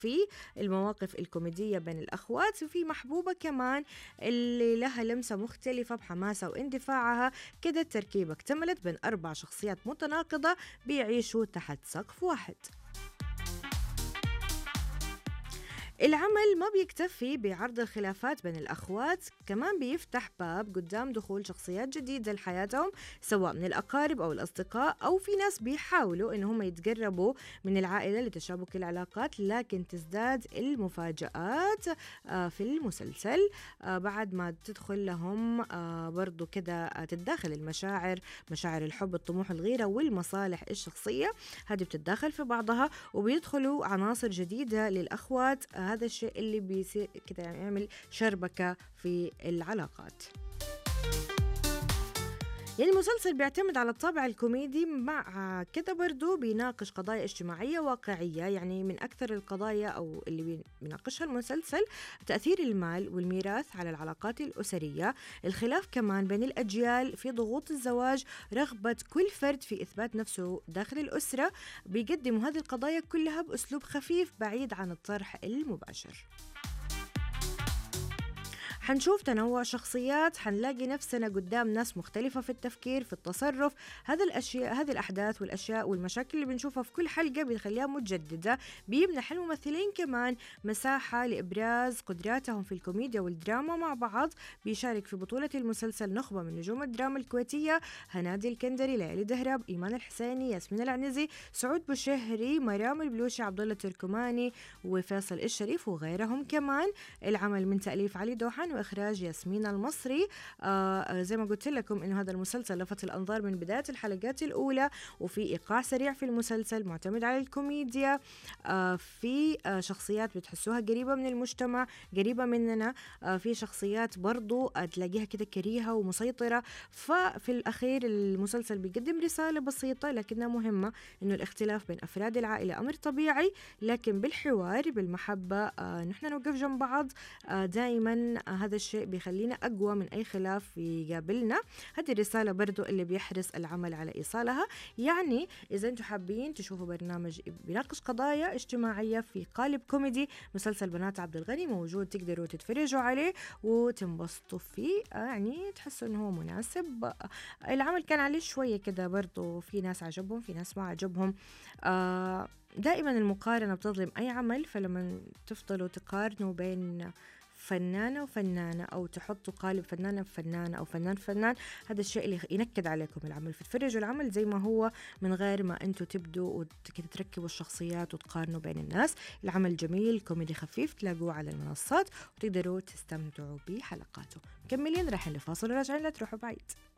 في المواقف الكوميدية بين الأخوات وفي محبوبة كمان اللي لها لمسة مختلفة بحماسها واندفاعها كده التركيبة اكتملت بين أربع شخصيات متناقضة بيعيشوا تحت سقف واحد العمل ما بيكتفي بعرض الخلافات بين الأخوات كمان بيفتح باب قدام دخول شخصيات جديدة لحياتهم سواء من الأقارب أو الأصدقاء أو في ناس بيحاولوا إن هم يتقربوا من العائلة لتشابك العلاقات لكن تزداد المفاجآت آه، في المسلسل آه، بعد ما تدخل لهم آه، برضو كده تتداخل المشاعر مشاعر الحب الطموح الغيرة والمصالح الشخصية هذه بتتداخل في بعضها وبيدخلوا عناصر جديدة للأخوات هذا الشيء اللي بيصير كده يعني يعمل شربكة في العلاقات يعني المسلسل بيعتمد على الطابع الكوميدي مع كده برضو بيناقش قضايا اجتماعية واقعية يعني من أكثر القضايا أو اللي بيناقشها المسلسل تأثير المال والميراث على العلاقات الأسرية الخلاف كمان بين الأجيال في ضغوط الزواج رغبة كل فرد في إثبات نفسه داخل الأسرة بيقدموا هذه القضايا كلها بأسلوب خفيف بعيد عن الطرح المباشر حنشوف تنوع شخصيات حنلاقي نفسنا قدام ناس مختلفة في التفكير في التصرف هذا الأشياء هذه الأحداث والأشياء والمشاكل اللي بنشوفها في كل حلقة بنخليها متجددة بيمنح الممثلين كمان مساحة لإبراز قدراتهم في الكوميديا والدراما مع بعض بيشارك في بطولة المسلسل نخبة من نجوم الدراما الكويتية هنادي الكندري ليالي دهراب إيمان الحسيني ياسمين العنزي سعود بوشهري مرام البلوشي عبد الله التركماني وفيصل الشريف وغيرهم كمان العمل من تأليف علي دوحان وإخراج ياسمين المصري آه زي ما قلت لكم إنه هذا المسلسل لفت الأنظار من بداية الحلقات الأولى وفي إيقاع سريع في المسلسل معتمد على الكوميديا آه في آه شخصيات بتحسوها قريبة من المجتمع قريبة مننا آه في شخصيات برضو تلاقيها كده كريهة ومسيطرة ففي الأخير المسلسل بيقدم رسالة بسيطة لكنها مهمة إنه الاختلاف بين أفراد العائلة أمر طبيعي لكن بالحوار بالمحبة آه نحن نوقف جنب بعض آه دائما آه هذا الشيء بيخلينا أقوى من أي خلاف يقابلنا هذه الرسالة برضو اللي بيحرص العمل على إيصالها يعني إذا أنتم حابين تشوفوا برنامج بيناقش قضايا اجتماعية في قالب كوميدي مسلسل بنات عبد الغني موجود تقدروا تتفرجوا عليه وتنبسطوا فيه يعني تحسوا إنه هو مناسب العمل كان عليه شوية كده برضو في ناس عجبهم في ناس ما عجبهم آه دائما المقارنة بتظلم أي عمل فلما تفضلوا تقارنوا بين فنانة وفنانة أو تحطوا قالب فنانة بفنانة أو فنان فنان هذا الشيء اللي ينكد عليكم العمل فتفرجوا العمل زي ما هو من غير ما أنتوا تبدوا وتركبوا الشخصيات وتقارنوا بين الناس العمل جميل كوميدي خفيف تلاقوه على المنصات وتقدروا تستمتعوا بحلقاته مكملين رايحين لفاصل وراجعين لا تروحوا بعيد